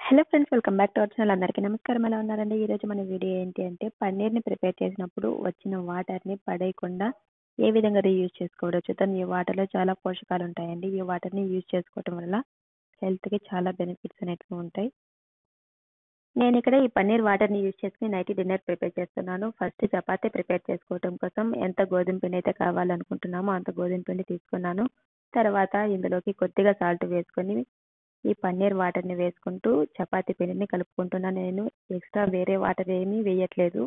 hello friends welcome back to our channel అందరికీ నమస్కారం ఎలా ఉన్నారండి ఈరోజు మన వీడియో ఏంటి అంటే పన్నీర్ని ప్రిపేర్ చేసినప్పుడు వచ్చిన వాటర్ని పడేయకుండా ఏ విధంగా రీయూజ్ చేసుకోవడం చూద్దాం ఈ వాటర్లో చాలా పోషకాలు ఉంటాయండి ఈ వాటర్ని యూజ్ చేసుకోవడం వల్ల హెల్త్కి చాలా బెనిఫిట్స్ అనేటివి ఉంటాయి నేను ఇక్కడ ఈ పన్నీర్ వాటర్ని యూజ్ చేసుకుని నైట్ డిన్నర్ ప్రిపేర్ చేస్తున్నాను ఫస్ట్ చపాతీ ప్రిపేర్ చేసుకోవడం కోసం ఎంత గోధుమ పిండి అయితే కావాలనుకుంటున్నామో అంత గోధుమ పిండి తీసుకున్నాను తర్వాత ఇందులోకి కొద్దిగా సాల్ట్ వేసుకొని ఈ పన్నీర్ వాటర్ని వేసుకుంటూ చపాతీ పిండిని కలుపుకుంటున్నాను నేను ఎక్స్ట్రా వేరే వాటర్ ఏమీ వేయట్లేదు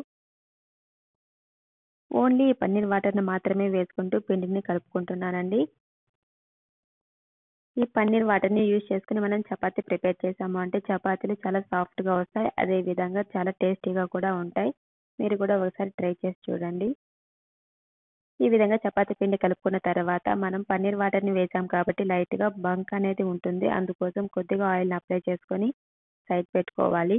ఓన్లీ ఈ పన్నీర్ వాటర్ని మాత్రమే వేసుకుంటూ పిండిని కలుపుకుంటున్నానండి ఈ పన్నీర్ వాటర్ని యూజ్ చేసుకుని మనం చపాతీ ప్రిపేర్ చేసాము అంటే చపాతీలు చాలా సాఫ్ట్గా వస్తాయి అదే విధంగా చాలా టేస్టీగా కూడా ఉంటాయి మీరు కూడా ఒకసారి ట్రై చేసి చూడండి ఈ విధంగా చపాతీ పిండి కలుపుకున్న తర్వాత మనం పన్నీర్ వాటర్ని వేసాం కాబట్టి లైట్గా బంక్ అనేది ఉంటుంది అందుకోసం కొద్దిగా ఆయిల్ని అప్లై చేసుకొని సైడ్ పెట్టుకోవాలి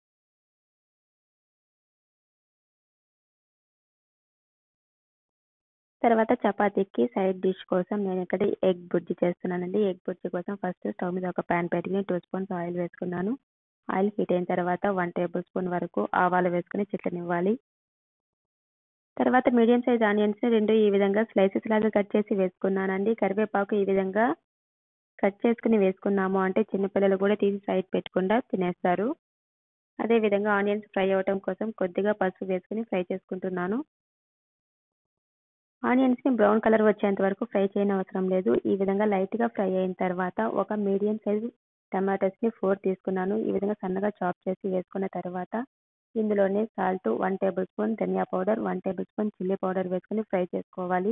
తర్వాత చపాతీకి సైడ్ డిష్ కోసం నేను ఇక్కడ ఎగ్ బుజ్జి చేస్తున్నానండి ఎగ్ బుజ్జి కోసం ఫస్ట్ స్టవ్ మీద ఒక ప్యాన్ పెట్టుకుని టూ స్పూన్స్ ఆయిల్ వేసుకున్నాను ఆయిల్ హీట్ అయిన తర్వాత వన్ టేబుల్ స్పూన్ వరకు ఆవాలు వేసుకుని చిట్లనివ్వాలి తర్వాత మీడియం సైజ్ ఆనియన్స్ రెండు ఈ విధంగా స్లైసెస్ లాగా కట్ చేసి వేసుకున్నానండి కరివేపాకు ఈ విధంగా కట్ చేసుకుని వేసుకున్నాము అంటే చిన్నపిల్లలు కూడా తీసి సైడ్ పెట్టకుండా తినేస్తారు అదే విధంగా ఆనియన్స్ ఫ్రై అవ్వటం కోసం కొద్దిగా పసుపు వేసుకుని ఫ్రై చేసుకుంటున్నాను ఆనియన్స్ని బ్రౌన్ కలర్ వచ్చేంత వరకు ఫ్రై చేయని అవసరం లేదు ఈ విధంగా లైట్గా ఫ్రై అయిన తర్వాత ఒక మీడియం సైజ్ టమాటోస్ని ఫోర్ తీసుకున్నాను ఈ విధంగా సన్నగా చాప్ చేసి వేసుకున్న తర్వాత ఇందులోనే సాల్ట్ వన్ టేబుల్ స్పూన్ ధనియా powder one tablespoon chilli powder వేసుకుని ఫ్రై చేసుకోవాలి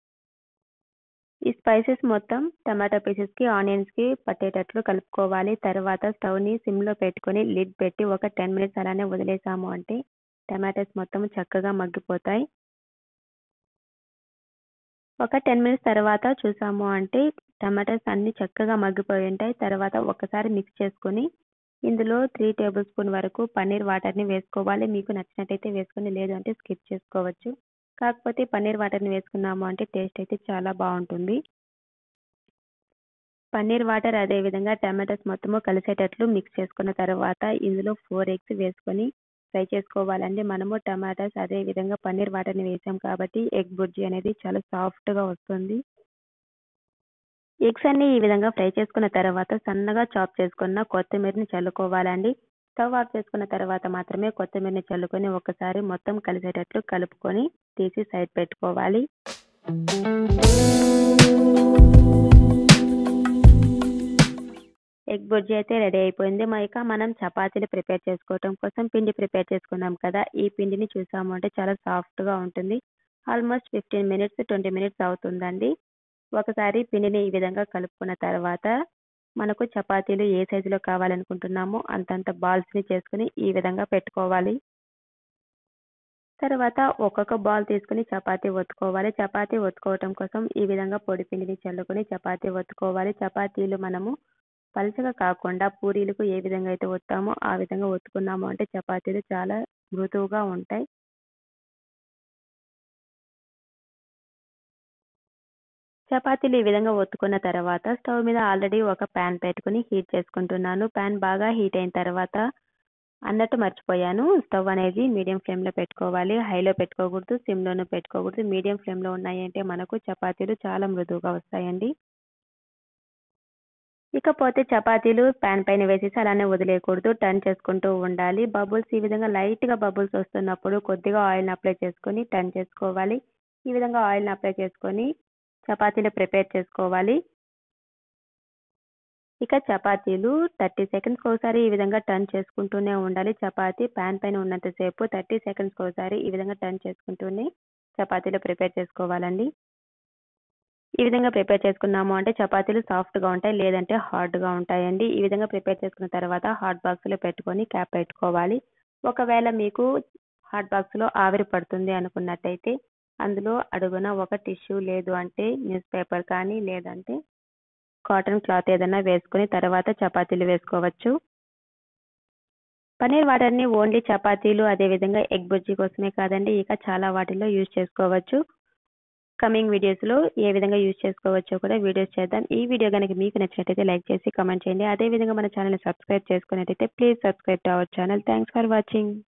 ఈ స్పైసెస్ మొత్తం టమాటో పీసెస్కి ఆనియన్స్కి పట్టేటట్లు కలుపుకోవాలి తర్వాత స్టవ్ని సిమ్లో పెట్టుకొని లిడ్ పెట్టి ఒక టెన్ మినిట్స్ అలానే వదిలేసాము అంటే టమాటోస్ మొత్తం చక్కగా మగ్గిపోతాయి ఒక టెన్ మినిట్స్ తర్వాత చూసాము అంటే టమాటాస్ అన్ని చక్కగా మగ్గిపోయి ఉంటాయి తర్వాత ఒకసారి మిక్స్ చేసుకొని ఇందులో త్రీ టేబుల్ స్పూన్ వరకు పన్నీర్ వాటర్ని వేసుకోవాలి మీకు నచ్చినట్టయితే వేసుకొని లేదు అంటే స్కిప్ చేసుకోవచ్చు కాకపోతే పన్నీర్ వాటర్ని వేసుకున్నాము అంటే టేస్ట్ అయితే చాలా బాగుంటుంది పన్నీర్ వాటర్ అదే విధంగా టమాటాస్ మొత్తము కలిసేటట్లు మిక్స్ చేసుకున్న తర్వాత ఇందులో ఫోర్ ఎగ్స్ వేసుకొని ఫ్రై చేసుకోవాలండి మనము టమాటాస్ అదే విధంగా పన్నీర్ వాటర్ని వేసాం కాబట్టి ఎగ్ బుర్జీ అనేది చాలా సాఫ్ట్గా వస్తుంది ఎగ్స్ అన్ని ఈ విధంగా ఫ్రై చేసుకున్న తర్వాత సన్నగా చాప్ చేసుకున్న కొత్తిమీరని చల్లుకోవాలండి స్టవ్ ఆఫ్ చేసుకున్న తర్వాత మాత్రమే కొత్తిమీరని చల్లుకొని ఒకసారి మొత్తం కలిసేటట్లు కలుపుకొని తీసి సైడ్ పెట్టుకోవాలి ఎగ్ బుర్జీ అయితే రెడీ అయిపోయింది ఇక మనం చపాతీలు ప్రిపేర్ చేసుకోవటం కోసం పిండి ప్రిపేర్ చేసుకున్నాం కదా ఈ పిండిని చూసాము అంటే చాలా సాఫ్ట్గా ఉంటుంది almost fifteen minutes twenty minutes అవుతుందండి ఒకసారి పిండిని ఈ విధంగా కలుపుకున్న తర్వాత మనకు చపాతీలు ఏ సైజులో కావాలనుకుంటున్నామో అంతంత బాల్స్ని చేసుకుని ఈ విధంగా పెట్టుకోవాలి తర్వాత ఒక్కొక్క బాల్ తీసుకుని చపాతీ ఒత్తుకోవాలి చపాతీ ఒత్తుకోవటం కోసం ఈ విధంగా పొడి పిండిని చల్లుకొని చపాతీ ఒత్తుకోవాలి చపాతీలు మనము పలుచగా కాకుండా పూరీలకు ఏ విధంగా అయితే ఒత్తామో ఆ విధంగా ఒత్తుకున్నాము అంటే చపాతీలు చాలా మృదువుగా ఉంటాయి చపాతీలు ఈ విధంగా ఒత్తుకున్న తర్వాత స్టవ్ మీద ఆల్రెడీ ఒక ప్యాన్ పెట్టుకుని హీట్ చేసుకుంటున్నాను ప్యాన్ బాగా హీట్ అయిన తర్వాత అన్నట్టు మర్చిపోయాను స్టవ్ అనేది మీడియం ఫ్లేమ్లో పెట్టుకోవాలి హైలో పెట్టుకోకూడదు సిమ్లోనూ పెట్టుకోకూడదు మీడియం ఫ్లేమ్లో ఉన్నాయంటే మనకు చపాతీలు చాలా మృదువుగా వస్తాయండి ఇకపోతే చపాతీలు ప్యాన్ పైన వేసేసి అలానే వదిలేయకూడదు టర్న్ చేసుకుంటూ ఉండాలి బబుల్స్ ఈ విధంగా లైట్గా బబుల్స్ వస్తున్నప్పుడు కొద్దిగా ఆయిల్ని అప్లై చేసుకొని టర్న్ చేసుకోవాలి ఈ విధంగా ఆయిల్ని అప్లై చేసుకొని చపాతీలు ప్రిపేర్ చేసుకోవాలి ఇక చపాతీలు థర్టీ సెకండ్స్కి ఒకసారి ఈ విధంగా టర్న్ చేసుకుంటూనే ఉండాలి చపాతీ ప్యాన్ పైన ఉన్నంతసేపు థర్టీ సెకండ్స్కి ఒకసారి ఈ విధంగా టర్న్ చేసుకుంటూనే చపాతీలు ప్రిపేర్ చేసుకోవాలండి ఈ విధంగా ప్రిపేర్ చేసుకున్నాము అంటే చపాతీలు సాఫ్ట్గా ఉంటాయి లేదంటే హార్డ్గా ఉంటాయండి ఈ విధంగా ప్రిపేర్ చేసుకున్న తర్వాత హాట్ బాక్స్లో పెట్టుకొని క్యాప్ పెట్టుకోవాలి ఒకవేళ మీకు హాట్ బాక్స్లో ఆవిరి పడుతుంది అనుకున్నట్టయితే అందులో అడుగున ఒక టిష్యూ లేదు అంటే న్యూస్ పేపర్ కానీ లేదంటే కాటన్ క్లాత్ ఏదైనా వేసుకుని తర్వాత చపాతీలు వేసుకోవచ్చు పన్నీర్ వాటర్ని ఓన్లీ చపాతీలు అదేవిధంగా ఎగ్ బుజ్జి కోసమే కాదండి ఇక చాలా వాటిల్లో యూజ్ చేసుకోవచ్చు కమింగ్ వీడియోస్లో ఏ విధంగా యూజ్ చేసుకోవచ్చో కూడా వీడియోస్ చేద్దాం ఈ వీడియో కనుక మీకు నచ్చినట్టయితే లైక్ చేసి కామెంట్ చేయండి అదేవిధంగా మన ఛానల్ని సబ్స్క్రైబ్ చేసుకున్నట్టయితే please subscribe to our channel thanks for watching